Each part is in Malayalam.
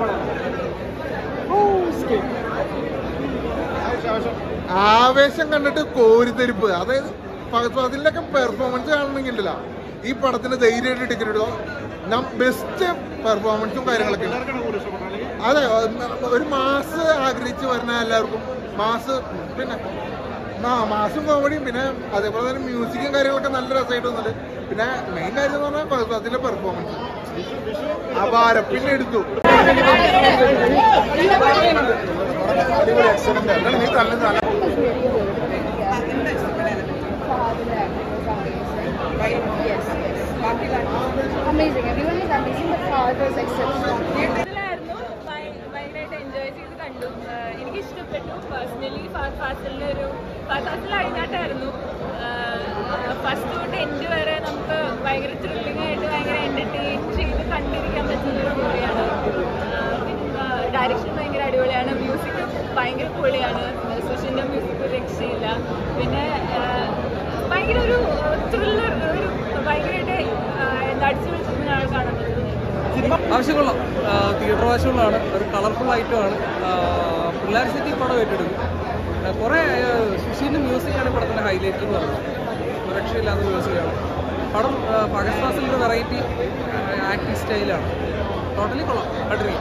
ആവേശം കണ്ടിട്ട് കോരിത്തെരിപ്പ് അതായത് അതിലൊക്കെ പെർഫോമൻസ് കാണണമെങ്കിലല്ല ഈ പടത്തിന് ധൈര്യമായിട്ട് ടിക്കറ്റ് എടുത്തോ ബെസ്റ്റ് പെർഫോമൻസും കാര്യങ്ങളൊക്കെ ഉണ്ട് അതെ ഒരു മാസ് ആഗ്രഹിച്ച് വരുന്ന എല്ലാവർക്കും മാസ് പിന്നെ ആ മാസും കോമഡിയും പിന്നെ അതേപോലെ തന്നെ മ്യൂസിക്കും കാര്യങ്ങളൊക്കെ നല്ല രസമായിട്ട് വന്നിട്ട് പിന്നെ മെയിൻ കാര്യം എന്ന് പറഞ്ഞാൽ അതിലെ പെർഫോമൻസ് അപാരം പിന്നെ എടുത്തു അടിപൊളി എക്സലന്റ് നീ നല്ല നല്ല Yes, yes. Amazing. Everyone was amazing, but Fahad was exceptional. ഇതിലായിരുന്നു ഭയ- ഭയങ്കരമായിട്ട് എൻജോയ് ചെയ്ത് കണ്ടു ആഹ് എനിക്ക് ഇഷ്ടപ്പെട്ടു പേഴ്സണലി ഫാസിലിൻ്റെ ഒരു ഫാസിൽ അഴിഞ്ഞാട്ടായിരുന്നു ഫസ്റ്റ് തൊട്ട് എൻഡ് വരെ നമുക്ക് ഭയങ്കര ത്രില്ലിംഗ് ആയിട്ട് ഭയങ്കര എൻ്റർടൈൻ ചെയ്ത് കണ്ടിരിക്കാൻ പറ്റുന്ന ഒരു മൂവിയാണ് പിന്നെ ഡയറക്ഷൻ ഭയങ്കര അടിപൊളിയാണ് മ്യൂസിക് ഭയങ്കര പൊളിയാണ് സുഷിൻ്റെ മ്യൂസിക് രക്ഷയില്ല പിന്നെ ആഹ് ഭയങ്കര ഒരു ത്രില്ലർ ഒരു ഭയങ്കരമായിട്ട് എന്താ അടിച്ചു പിടിച്ചിരുന്ന കാണാൻ പറ്റുന്നത് ആവശ്യമുള്ള തിയേറ്റർ ആവശ്യമുള്ളതാണ് ഒരു കളർഫുൾ ഐറ്റമാണ് പിള്ളേർ സിറ്റി പടം ഏറ്റെടുക്കും ആ, കുറേ സുഷീൻ്റെ മ്യൂസിക്കാണ് ഈ പടത്തിൻ്റെ ഹൈലൈറ്റ് എന്ന് പറയുന്നത് സുരക്ഷയില്ലാത്ത മ്യൂസിക്കാണ് പടം പകൽ ഫാസിലിൻ്റെ വെറൈറ്റി ആക്ടിങ് സ്റ്റൈലാണ് ടോട്ടലി കൊള്ളാം അടിപൊളി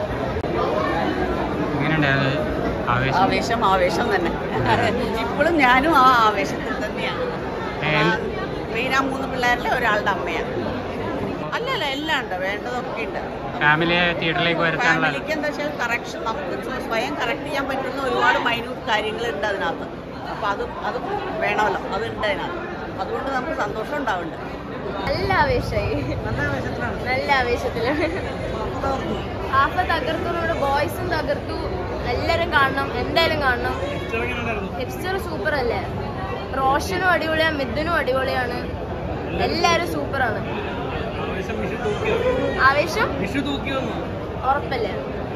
ആവേശം ആവേശം തന്നെ ഇപ്പോഴും ഞാനും ആ ആവേശത്തിൽ തന്നെയാണ് മെയിൻ ആ മൂന്ന് പിള്ളേരിലെ ഒരാളുടെ അമ്മയാണ് അല്ലല്ല എല്ലാം ഉണ്ട് വേണ്ടതൊക്കെ ഉണ്ട് ഫാമിലിയെ തിയേറ്ററിലേക്ക് വരുത്താനുള്ള ഫാമിലിക്ക് എന്താ വെച്ചാൽ കറക്ഷൻ നമുക്ക് സ്വ- സ്വയം കറക്റ്റ് ചെയ്യാൻ പറ്റുന്ന ഒരുപാട് മൈന്യൂട്ട് കാര്യങ്ങളുണ്ട് അതിനകത്ത് അപ്പം അത് അത് വേണമല്ലോ അതുണ്ട് അതിനകത്ത് അതുകൊണ്ട് നമുക്ക് സന്തോഷം ഉണ്ടാവുന്നുണ്ട് നല്ല ആവേശമായി നല്ല ആവേശത്തിലാണ് നല്ല ആവേശത്തിലാണ് ആഫ തകർത്തു നമ്മുടെ ബോയ്സും തകർത്തു എല്ലാരും കാണണം എന്തായാലും കാണണം ഹിപ്സ്റ്റർ സൂപ്പർ അല്ലേ റോഷനും അടിപൊളിയാണ് മിഥുനും അടിപൊളിയാണ് എല്ലാരും സൂപ്പറാണ് ആവേശം ഉറപ്പല്ലേ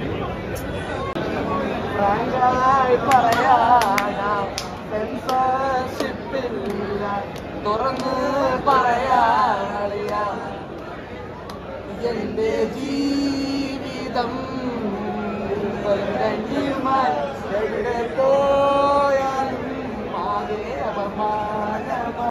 തുറന്ന് പറയാളിയ എന്റെ ജീവിതം എവിടെ